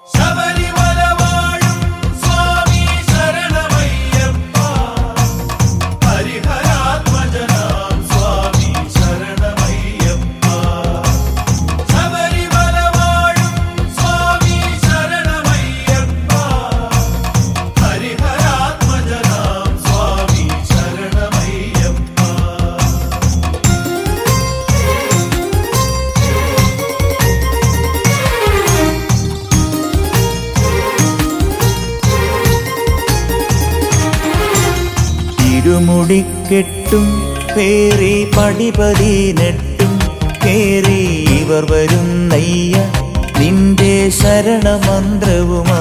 ശബരിമല വാഴും സ്വാമി ശരണമയ്യപ്പ ഹരിഹരാത്മജനാം സ്വാമി ശരണമയ്യപ്പ ശബരിമല വാഴും സ്വാമി ശരണമയ്യപ്പ ഹരിഹരാത്മജനാം സ്വാമി ശരണമയ്യപ്പ ഇരുമുടിക്കെട്ടും പേറി പടിപതിനെട്ടും കേറി ഇവർ വരുന്നയ്യ നിന്റെ ശരണമന്ത്രവുമാ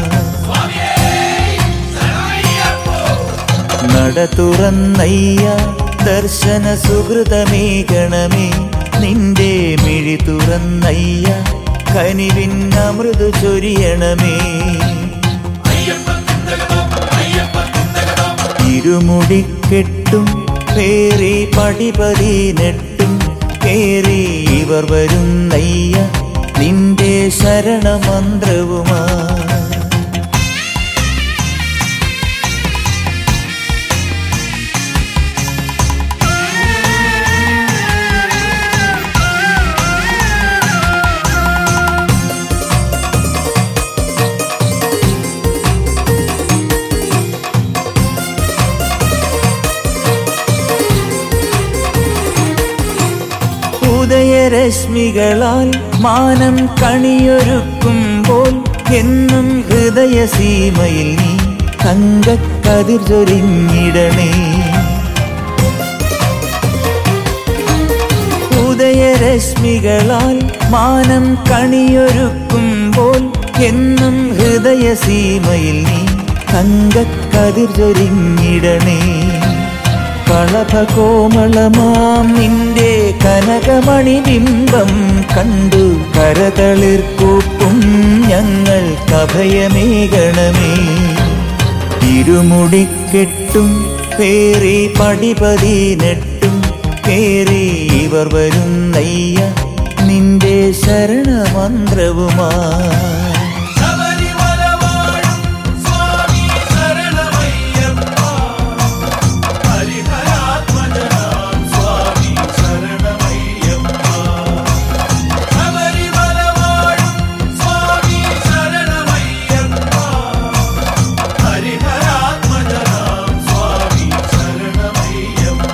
നട തുറന്നയ്യ ദർശന സുഹൃതമേകണമേ നിന്റെ മിഴി തുറന്നയ്യ കനിവിൻ അമൃതു ചൊരിയണമേ ഇരുമുടിക്കെട്ടും പേറി പടിപതിനെട്ടും കേറി ഇവർ വരുന്നയ്യ നിന്റെ ശരണമന്ത്രവുമാ ഉദയരശ്മികളാൽ മാനം കണിയൊരുക്കുമ്പോൾ എന്നും ഹൃദയസീമയിൽ നീ തങ്കക്കതിർ ചൊരിഞ്ഞിടണേ ഉദയരശ്മികളാൽ മാനം കണിയൊരുക്കുമ്പോൾ എന്നും ഹൃദയസീമയിൽ നീ തങ്കക്കതിർ ചൊരിഞ്ഞിടണേ കളഭകോമളമാം നിന്റെ കനകമണി ബിംബം കണ്ടു കരതളിർക്കൂപ്പും ഞങ്ങൾ കഭയമേകണമേ ഇരുമുടിക്കെട്ടും പേറി പടിപതിനെട്ടും കേറി ഇവർ വരുന്നയ്യ നിന്റെ ശരണമന്ത്രവുമാ ശബരിമല വാഴും സ്വാമി ശരണമയ്യപ്പ ഹരിഹരാത്മജനാം സ്വാമി ശരണമയ്യപ്പ ശബരിമല വാഴും സ്വാമി ശരണമയ്യപ്പ ഹരിഹരാത്മജനാം സ്വാമി ശരണമയ്യപ്പ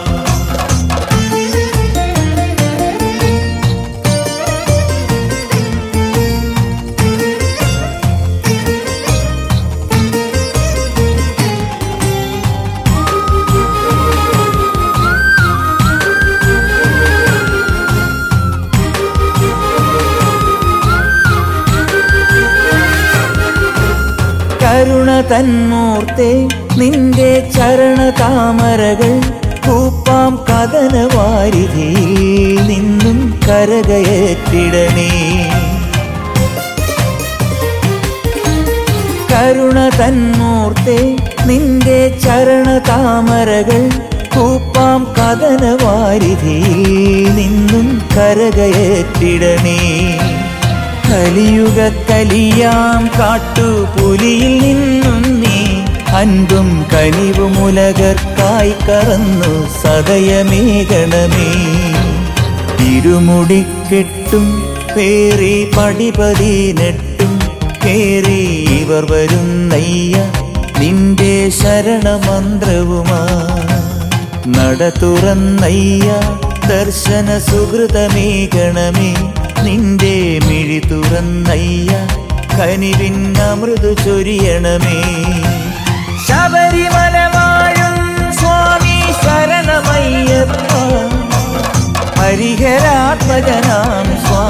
കരുണ തന്മൂർത്തെ നിന്റെ ചരണ താമരകൾ കൂപ്പാം കഥനവാരിധിയിൽ നിന്നും കരകയറ്റിടണേ കരുണ തന്മൂർത്തെ നിന്റെ ചരണ താമരകൾ കൂപ്പാം കഥനവാരിധിയിൽ നിന്നും കരകയറ്റിടണേ കലിയുഗ കലിയാം കാട്ടുപുലിയിൽ നിന്നും നീ അൻപും കനിവുമുലകർക്കായി കറന്നു സദയമേകണമേ ഇരുമുടിക്കെട്ടും പേറി പടിപതിനെട്ടും കേറി ഇവർ വരുന്നയ്യ നിന്റെ ശരണമന്ത്രവുമാ നട തുറന്നയ്യ ദർശന സുഹൃതമേകണമേ നിന്റെ മിഴി തുറന്നയ്യ കനിവിൻ അമൃതു ചൊരിയണമേ ശബരിമല വാഴും സ്വാമി ശരണമയ്യപ്പ ഹരിഹരാത്മജനാം സ്വാമി